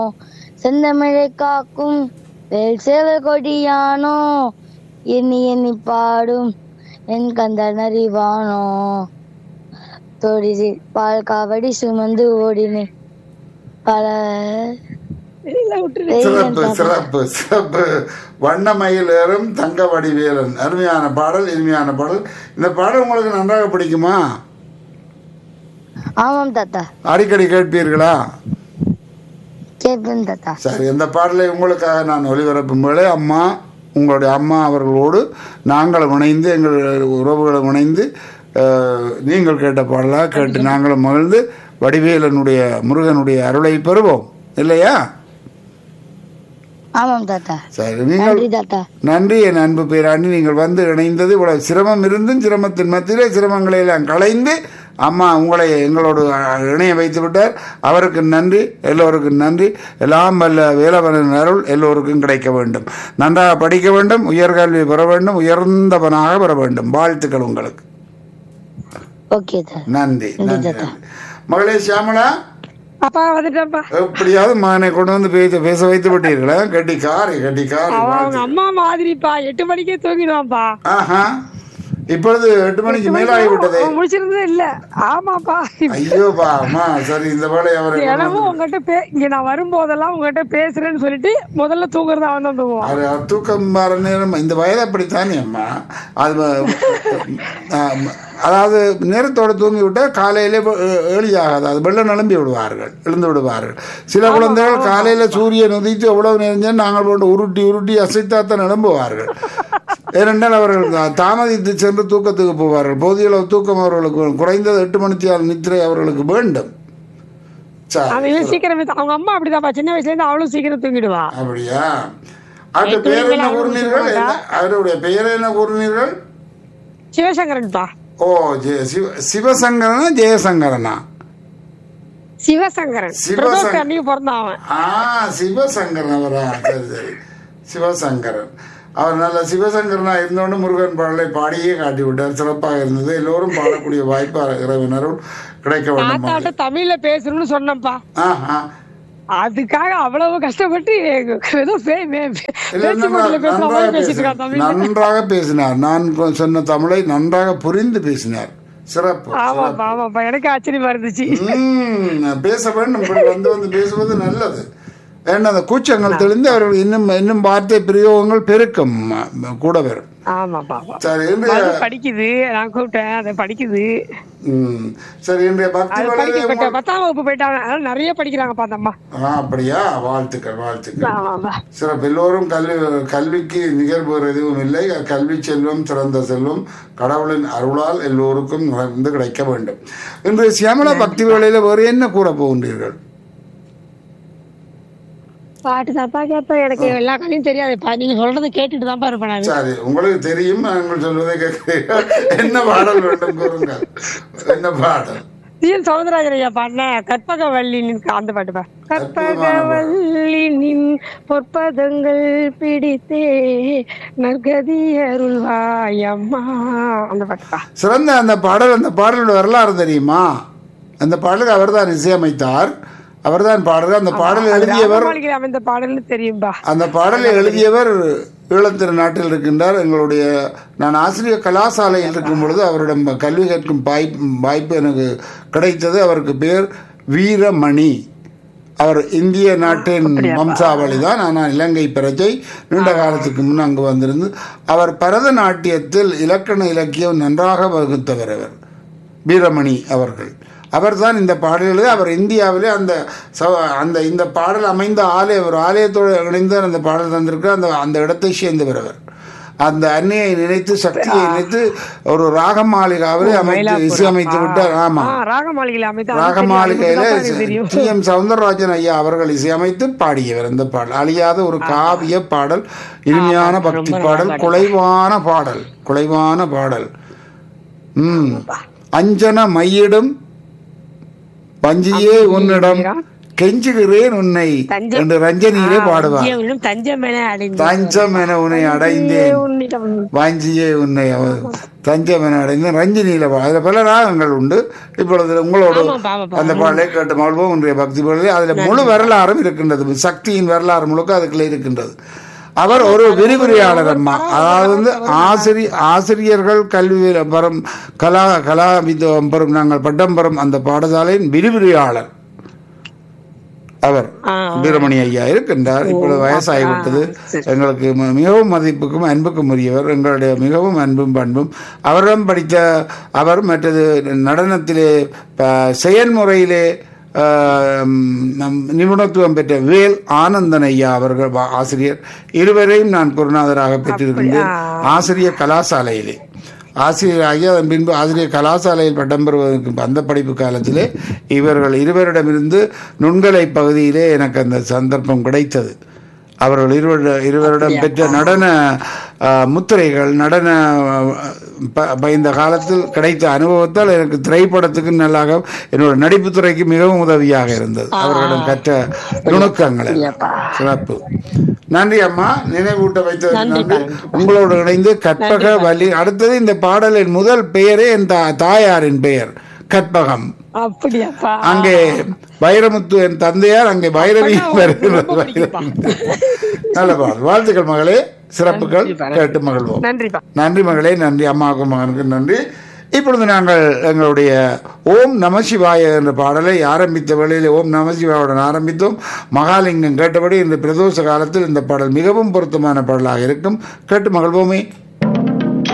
செந்தமிழை காக்கும் வேல் சேவல் கொடியானோ எண்ணி எண்ணி பாடும் என் கந்தன் அறிவானோ தோடி பால் காவடி சுமந்து ஓடினேன் பல சிறப்பு சிறப்பு சிறப்பு வண்ணமயில் ஏறும் தங்க வடிவேலன் அருமையான பாடல் இனிமையான பாடல் இந்த பாடல் உங்களுக்கு நன்றாக பிடிக்குமா ஆமாம் தாத்தா அடிக்கடி கேட்பீர்களா கேட்பேன் தாத்தா சரி இந்த பாடலை உங்களுக்காக நான் ஒளிபரப்பும் வேளை அம்மா உங்களுடைய அம்மா அவர்களோடு நாங்களும் இணைந்து எங்கள் உறவுகளும் இணைந்து அஹ், நீங்கள் கேட்ட பாடலாக கேட்டு நாங்களும் மகிழ்ந்து வடிவேலனுடைய முருகனுடைய அருளை பெறுவோம் இல்லையா ஆமாம் தாத்தா சரி நீங்கள் நன்றி தாத்தா நன்றி என் அன்பு பேராண்டி நீங்கள் வந்து இணைந்தது இவ்வளவு சிரமம் இருந்தும் சிரமத்தின் மத்தியிலே சிரமங்களை எல்லாம் களைந்து அம்மா உங்களை எங்களோடு அஹ், இணைய வைத்து விட்டார் அவருக்கு நன்றி எல்லோருக்கும் நன்றி எல்லாம் வல்ல வேலவனின் அருள் எல்லோருக்கும் கிடைக்க வேண்டும் நன்றாக படிக்க வேண்டும் உயர்கல்வி பெற வேண்டும் உயர்ந்தவனாக பெற வேண்டும் வாழ்த்துக்கள் உங்களுக்கு ஓகே தாத்தா நன்றி நன்றி நன்றி தாத்தா. நன்றி. மகளே சியாமலா அப்பா வந்துட்டேன்ப்பா எப்படியாவது மகனை கொண்டு வந்து பேச பேச வைத்து விட்டீர்களா கட்டி காரி கட்டி காரி அவன் அவங்க வாழ்த்து. அம்மா மாதிரிப்பா எட்டு மணிக்கே தூங்கிடுவான்ப்பா ஆஹா இப்பொழுது எட்டு மணிக்கு மேலாகிவிட்டதே அவன் முடிச்சிருந்ததே இல்ல ஆமாப்பா ஐயோப்பா அம்மா சரி இந்த வேலை அவரை தினமும் உங்ககிட்ட பே இங்க நான் வரும்போதெல்லாம் உங்ககிட்ட பேசுறேன்னு சொல்லிட்டு முதல்ல தூங்குறது அவன் தான் தூங்குவான் அவர் அவர் தூக்கம் வர நேரம் இந்த வயது அப்படித்தானே அம்மா அது வ- ஆம், அதாவது நேரத்தோட தூங்கி விட்டால் காலையிலே ஏழியாகாது அது வெள்ளம் நிலம்பி விடுவார்கள் எழுந்து விடுவார்கள் சில குழந்தைகள் காலையில சூரியன் உதித்து எவ்வளவு நேரம் நாங்கள் போட்டு உருட்டி உருட்டி அசைத்தாத்தான் நிலம்புவார்கள் ஏனென்றால் அவர்கள் தா- தாமதித்து சென்று தூக்கத்துக்கு போவார்கள் போதிய அளவு தூக்கம் அவர்களுக்கு வேணும். குறைந்தது எட்டு மணித்தியால் நித்திரை அவர்களுக்கு வேண்டும் சரி அவன் சீக்கிரமே தூ- அவங்க அம்மா அப்படிதான்ப்பா சின்ன வயசுல இருந்து அவளும் சீக்கிரம் தூங்கிடுவா அப்படியா அவருடைய பெயர் என்ன கூறினீர்கள் என்ன- அவருடைய பெயர் என்ன கூறினீர்கள் சிவசங்கரன்ப்பா ஓ ஜெய சிவ சிவசங்கரனா ஜெயசங்கரனா சிவசங்கரன் சிவசங்கரன். பிரதோஷ அன்னைக்கு பிறந்தான் அவன் ஆ சிவசங்கரன் அவரா சரி சரி சிவசங்கரன் அவர் நல்ல சிவசங்கரனா இருந்தோண்டு முருகன் பாடலை பாடியே காட்டி விட்டார் சிறப்பாக இருந்தது எல்லோரும் பாடக்கூடிய வாய்ப்பு இறைவனரும் கிடைக்க வேண்டும் தாத்தாட்ட தமிழ்ல பேசணும்னு சொன்னேன்ப்பா ஆஹா அதுக்காக அவ்வளவு கஷ்டப்பட்டு ஏதோ பே- மே- பே- இல்ல, பேச்சு நன்றா- போட்டியில பேசுற நன்றாக மாதிரி பேசிட்டு இருக்கான் பேசினார் தமிழ்ல நன்றாக பேசினார் நான் கொ- சொன்ன தமிழை நன்றாக புரிந்து பேசினார் சிறப்பு ஆமாப்பா ஆமாப்பா எனக்கு ஆச்சரியமா இருந்துச்சு ம், பேச வேண்டும் இப்படி வந்து வந்து பேசுவது நல்லது ஏன்னா அந்த கூச்சங்கள் தெளிந்து அவர்கள் இன்னும் இன்னும் வார்த்தை பிரயோகங்கள் பெருக்கம் ம, கூட வரும் ஆமாப்பா ஆமா. சரி இன்றைய அது படிக்குது நான் கூப்பிட்டேன் அதை படிக்குது ம், சரி இன்றைய பக்தி அது வலையிலே படிக்க உங்கள்- பத்தாம் வகுப்பு போயிட்டாங்க அதனால நிறைய படிக்கிறாங்கப்பா அந்த அம்மா ஆ, அப்படியா வாழ்த்துக்கள் வாழ்த்துக்கள் ஆமாப்பா சிறப்பு எல்லோரும் கல்வி கல்விக்கு நிகழ்வு எதுவும் இல்லை கல்வி செல்வம் சிறந்த செல்வம் கடவுளின் அருளால் எல்லோருக்கும் வந்து கிடைக்க வேண்டும் இன்று சியாமலா பக்தி வேளையில வேறு என்ன கூற போகின்றீர்கள் பாட்டு தாப்பா கேட்பேன் எனக்கு எல்லா கதையும் தெரியாதுப்பா நீங்க சொல்றது கேட்டுட்டு தான்ப்பா இருப்பேன் நான் சரி உங்களுக்கு தெரியும் நாங்கள் சொல்வதை கேட்கிறீர்கள் என்ன பாடல் வேண்டும் கூறுங்கள் என்ன பாடல் சிஎன் சௌந்தரராஜன் ஐயா பாடின கற்பகவல்லி நின் அந்த பாட்டுப்பா கற்பகவல்லி நின் பொற்பதங்கள் பிடித்தே நற்கதி அருள்வாய் அம்மா அந்த பாட்டுப்பா சிறந்த அந்த பாடல் அந்த பாடலோட வரலாறு தெரியுமா அந்த பாடலுக்கு அவர்தான் இசையமைத்தார் அவர்தான் பாடல் அந்த பாடல் எழுதியவர் ராமமாளிகை அமைந்த பாடல்னு தெரியும்பா அந்த பாடலை எழுதியவர் ஈழத்திரு நாட்டில் இருக்கின்றார் எங்களுடைய நான் ஆசிரியர் கலாசாலையில் இருக்கும் பொழுது அவரிடம் கல்வி கற்கும் வாய்ப்பு வாய்ப்பு எனக்கு கிடைத்தது அவருக்கு பேர் வீரமணி அவர் இந்திய நாட்டின் வம்சாவளி தான் ஆனால் இலங்கை பிரஜை நீண்ட காலத்துக்கு முன் அங்கு வந்திருந்து அவர் பரதநாட்டியத்தில் இலக்கண இலக்கியம் நன்றாக வகுத்தவர் அவர் வீரமணி அவர்கள் அவர்தான் இந்த பாடல்களை அவர் இந்தியாவிலே அந்த ச- அந்த இந்த பாடல் அமைந்த ஆலய ஒரு ஆலயத்தோடு இணைந்து அந்த பாடல் தந்திருக்கிறார் அந்த அந்த இடத்தை சேர்ந்தவர் அவர் அந்த அன்னையை நினைத்து சக்தியை நினைத்து ஒரு ராக மாளிகாவிலே அமைத்து இசையமைத்து விட்டார் ஆமா ஆ, ராகமாளிகையில அமைந்த அது ராக தெரியும். மாளிகையில அதுதான் எனக்கு தெரியும் டி எம் சவுந்தரராஜன் ஐயா அவர்கள் இசையமைத்து பாடியவர் இந்த பாடல் அழியாத ஒரு காவிய பாடல் இனிமையான பக்தி பாடல் குலைவான பாடல் குலைவான பாடல் ம் அஞ்சன மையிடும் வஞ்சியே உன்னிடம் கெஞ்சுகிறேன் உன்னை தஞ்சம். என்று ரஞ்சனியிலே பாடுவார் தஞ்சம் தஞ்சம் என அடைந்து தஞ்சம் என உன்னை அடைந்தேன் உன்னிடம் வாஞ்சியே உன்னை அவ- தஞ்சம் என அடைந்தேன் ரஞ்சினியில பா- அதுல பல ராகங்கள் உண்டு இப்பொழுது உங்களோடு ஆமாப்பா, ஆமாப்பா. அந்த பாடலை கேட்டு மகிழ்வோம் இன்றைய பக்தி பாடலே அதுல முழு வரலாறும் இருக்கின்றது சக்தியின் வரலாறு முழுக்க அதுக்குள்ள இருக்கின்றது அவர் ஒரு விரிவுரையாளர் அம்மா அதாவது வந்து ஆசிரி ஆசிரியர்கள் கல்வி பெறும் கலா கலா வித்துவம் பெறும் நாங்கள் பட்டம் பெறும் அந்த பாடசாலையின் விரிவுரையாளர் அவர் ஆ. வீரமணி ஐயா இருக்கின்றார் இப்பொழுது வயசாகிவிட்டது எங்களுக்கு மி- மிகவும் மதிப்புக்கும் அன்புக்கும் உரியவர் எங்களுடைய மிகவும் அன்பும் பண்பும் அவரிடம் படித்த அவர் மற்றது நடனத்திலே ப- செயல்முறையிலே ஆ, ம், நம் நிபுணத்துவம் பெற்ற வேல் ஆனந்தன் ஐயா அவர்கள் வா- ஆசிரியர் இருவரையும் நான் குருநாதராக பெற்றிருக்கின்றேன் ஆசிரியர் கலாசாலையிலே ஆசிரியர் ஆகி அதன் பின்பு ஆசிரியர் கலாசாலையில் பட்டம் பெறுவதற்கு அந்த படிப்பு காலத்திலே இவர்கள் இருவரிடமிருந்து நுண்கலை பகுதியிலே எனக்கு அந்த சந்தர்ப்பம் கிடைத்தது அவர்கள் இருவருட இருவரிடம் பெற்ற நடன ஆ, முத்திரைகள் நடன ஆ, ப- ப- இந்த காலத்தில் கிடைத்த அனுபவத்தால் எனக்கு திரைப்படத்துக்கு நல்லாக என்னோட நடிப்புத் துறைக்கு மிகவும் உதவியாக இருந்தது அவர்களிடம் கற்ற நுணுக்கங்களை சிறப்பு நன்றி அம்மா நினைவூட்ட வைத்தது நன்றி உங்களோடு இணைந்து கற்பக வலி அடுத்தது இந்த பாடலின் முதல் பெயரே என் தா- தாயாரின் பெயர் கற்பகம் அப்படியாப்பா அங்கே வைரமுத்து என் தந்தையார் அங்கே வைரவி வருகிறது வைரவி. நல்ல பாடல் வாழ்த்துக்கள் மகளே சிறப்புகள் கேட்டு மகிழ்வோம் நன்றிப்பா நன்றி மகளே நன்றி அம்மாவுக்கும் மகனுக்கு நன்றி இப்பொழுது நாங்கள் எங்களுடைய ஓம் நமசிவாய என்ற பாடலை ஆரம்பித்த வேளையில் ஓம் நமசிவாயுடன் ஆரம்பித்தோம் மகாலிங்கம் கேட்டபடி இந்த பிரதோஷ காலத்தில் இந்த பாடல் மிகவும் பொருத்தமான பாடலாக இருக்கும் கேட்டு மகிழ்வோமே